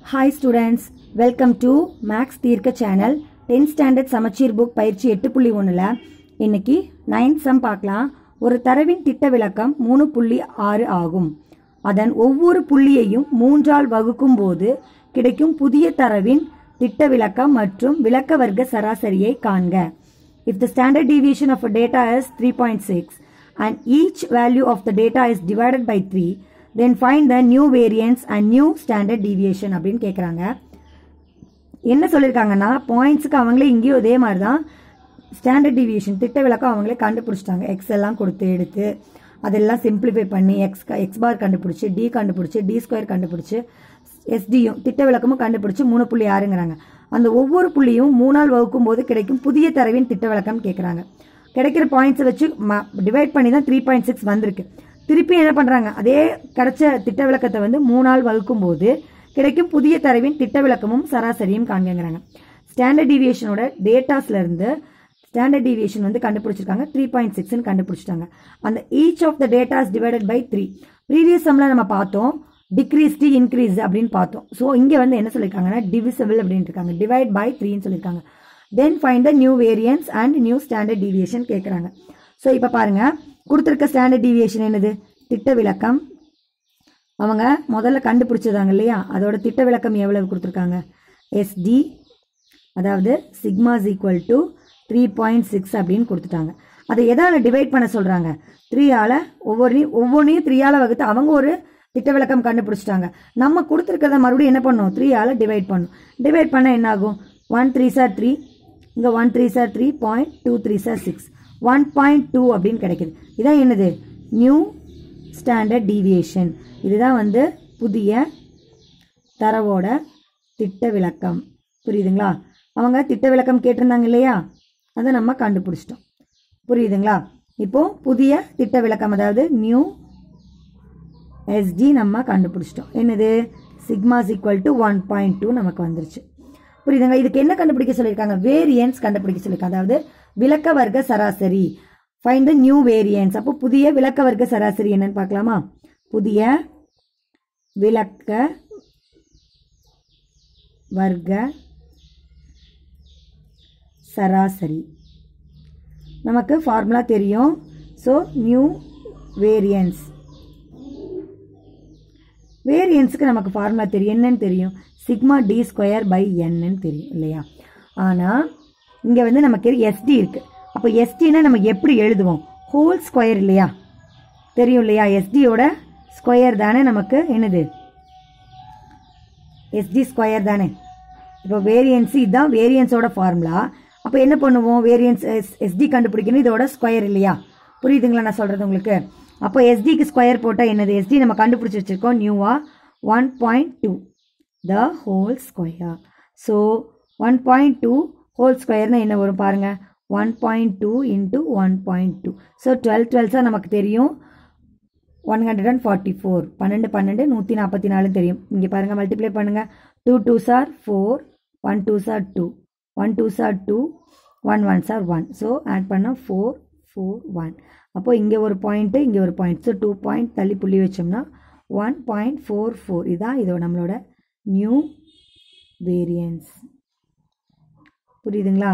hi students welcome to maths தீர்க்க channel tenth standard சமச்சீர் book பயிற்சி எட்டு புள்ளி ஒன்றில் இன்னைக்கு நைன்த் சம் பார்க்கலாம் ஒரு தரவின் திட்ட விளக்கம் மூணு புள்ளி ஆறு ஆகும் அதன் ஒவ்வொரு புள்ளியையும் மூன்றால் வகுக்கும் போது கிடைக்கும் புதிய தரவின் திட்ட விளக்கம் மற்றும் விளக்க வர்க்க சராசரியை காண்க If the standard deviation of a data is 3.6 and each value of the data is divided by 3, then find the new variance and new standard deviation அப்படின்னு கேட்குறாங்க என்ன சொல்லியிருக்காங்கன்னா பாயிண்ட்ஸுக்கு அவங்களே இங்கேயும் இதே மாதிரி தான் ஸ்டாண்டர்ட் டிவியேஷன் திட்ட விளக்கம் அவங்களே கண்டுபிடிச்சிட்டாங்க எக்ஸ் எல்லாம் கொடுத்து எடுத்து அதெல்லாம் சிம்பிளிஃபை பண்ணி எக்ஸ் எக்ஸ் பார் கண்டுபிடிச்சி டி கண்டுபிடிச்சி டி ஸ்கொயர் கண்டுபிடிச்சி எஸ்டியும் திட்ட விளக்கமும் கண்டுபிடிச்சி மூணு புள்ளி ஆறுங்கிறாங்க அந்த ஒவ்வொரு புள்ளியும் மூணால் வகுக்கும் போது கிடைக்கும் புதிய தரவின் திட்ட விளக்கம் கேட்குறாங்க கிடைக்கிற பாயிண்ட்ஸை வச்சு டிவைட் பண்ணி தான் த்ரீ பாயிண்ட் சிக்ஸ் வந்திருக்கு திருப்பி என்ன பண்ணுறாங்க அதே கிடைச்ச திட்ட விளக்கத்தை வந்து மூணால் வகுக்கும் போது கிடைக்கும் புதிய தரவின் திட்ட விளக்கமும் சராசரியும் காண்கிறாங்க ஸ்டாண்டர்ட் டிவியேஷனோட டேட்டாஸ்ல இருந்து ஸ்டாண்டர்ட் டிவியேஷன் வந்து கண்டுபிடிச்சிருக்காங்க த்ரீ பாயிண்ட் சிக்ஸ்னு கண்டுபிடிச்சிட்டாங்க அந்த each of the datas divided by three previous சம்ல நம்ம பார்த்தோம் டிக்ரீஸ்டு இன்க்ரீஸ் அப்படின்னு பார்த்தோம் ஸோ இங்கே வந்து என்ன சொல்லியிருக்காங்கன்னா டிவிசபிள் அப்படின்னு இருக்காங்க டிவைட் பை த்ரீன்னு சொல்லியிருக்காங்க then find the new variance and new standard deviation கேட்குறாங்க ஸோ இப்போ பாருங்க கொடுத்துருக்க ஸ்டாண்டர்ட் டிவியேஷன் என்னது திட்ட விளக்கம் அவங்க முதல்ல கண்டுபிடிச்சதாங்க இல்லையா அதோட திட்ட விளக்கம் எவ்வளவு கொடுத்துருக்காங்க எஸ்டி அதாவது sigma's equal to three point six அப்படின்னு கொடுத்துட்டாங்க அதை எதால் டிவைட் பண்ண சொல்கிறாங்க த்ரீயால் ஒவ்வொரு ஒவ்வொன்றையும் த்ரீயால் வகுத்து அவங்க ஒரு திட்ட விளக்கம் கண்டுபிடிச்சிட்டாங்க நம்ம கொடுத்துருக்கிறத மறுபடியும் என்ன பண்ணணும் த்ரீயால் டிவைட் பண்ணும் டிவைட் பண்ண என்ன ஆகும் ஒன் த்ரீ சார் த்ரீ இங்கே ஒன் த்ரீ சார் த்ரீ பாயிண்ட் டூ த்ரீ சார் சிக்ஸ் ஒன் பாயிண்ட் டூ அப்படின்னு கிடைக்குது இதான் என்னது நியூ ஸ்டாண்டர்ட் டீவியேஷன் இதுதான் வந்து புதிய தரவோட திட்ட விளக்கம் புரியுதுங்களா அவங்க திட்ட விளக்கம் கேட்டிருந்தாங்க இல்லையா அதை நம்ம கண்டுபிடிச்சிட்டோம் புரியுதுங்களா இப்போ புதிய திட்ட விளக்கம் அதாவது நியூ எஸ்டி நம்ம கண்டுபிடிச்சிட்டோம் என்னது sigma's equal to one point two நமக்கு வந்துருச்சு புரியுதுங்க இதுக்கு என்ன கண்டுபிடிக்க சொல்லியிருக்காங்க வேரியன்ஸ் கண்டுபிடிக்க சொல்லியிருக்காங்க அதாவது விளக்க வர்க்க சராசரி ஃபைண்ட் த நியூ வேரியன்ஸ் அப்போ புதிய விளக்க வர்க்க சராசரி என்னன்னு பார்க்கலாமா புதிய விளக்க வர்க்க சராசரி நமக்கு ஃபார்முலா தெரியும் ஸோ நியூ வேரியன்ஸ் வேரியன்ஸுக்கு நமக்கு ஃபார்முலா தெரியும் என்னன்னு தெரியும் சிக்மா டி ஸ்கொயர் பை என்னன்னு தெரியும் இல்லையா ஆனால் இங்கே வந்து நமக்கு எஸ்டி இருக்குது அப்போ எஸ்டினா நம்ம எப்படி எழுதுவோம் ஹோல் ஸ்கொயர் இல்லையா தெரியும் இல்லையா எஸ்டியோட ஸ்கொயர் தானே நமக்கு என்னது எஸ்டி ஸ்கொயர் தானே இப்போ வேரியன்ஸ் இதுதான் வேரியன்ஸோட ஃபார்முலா அப்போ என்ன பண்ணுவோம் வேரியன்ஸ் எஸ் எஸ்டி கண்டுபிடிக்கணும் இதோட ஸ்கொயர் இல்லையா புரியுதுங்களா நான் சொல்கிறது உங்களுக்கு அப்போ எஸ்டிக்கு ஸ்கொயர் போட்டால் என்னது எஸ்டி நம்ம கண்டுபிடிச்சி வச்சுருக்கோம் நியூவா one point two the whole square so one point two whole ஸ்கொயர்னு என்ன வரும் பாருங்கள் one point two into one point two so twelve டுவெல்ஸாக நமக்கு தெரியும் one hundred and forty four பன்னெண்டு பன்னெண்டு நூற்றி நாற்பத்தி நாலுன்னு தெரியும் இங்கே பாருங்கள் மல்டிப்ளை பண்ணுங்கள் டூ டூ சார் ஃபோர் ஒன் டூ சார் டூ ஒன் டூ சார் டூ ஒன் ஒன் சார் ஒன் ஸோ ஆட் பண்ணால் ஃபோர் ஃபோர் ஒன் அப்போது இங்கே ஒரு பாயிண்ட்டு இங்கே ஒரு பாயிண்ட் ஸோ டூ பாயிண்ட் தள்ளி புள்ளி வச்சோம்னா ஒன் பாயிண்ட் ஃபோர் ஃபோர் இதான் இதோட நம்மளோட நியூ வேரியன்ஸ் புரியுதுங்களா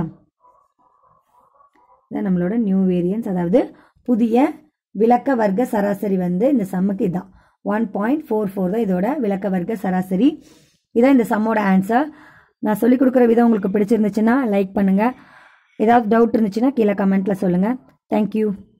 இதான் நம்மளோட நியூ வேரியன்ஸ் அதாவது புதிய விளக்க வர்க்க சராசரி வந்து இந்த சம்முக்கு இதான் ஒன் பாயிண்ட் ஃபோர் ஃபோர் தான் இதோட விளக்க வர்க்க சராசரி இதான் இந்த சம்மோட ஆன்சர் நான் சொல்லிக் கொடுக்குற விதம் உங்களுக்கு பிடிச்சிருந்துச்சுன்னா லைக் பண்ணுங்கள் ஏதாவது டவுட் இருந்துச்சுன்னா கீழே கமெண்ட்டில் சொல்லுங்கள் தேங்க்யூ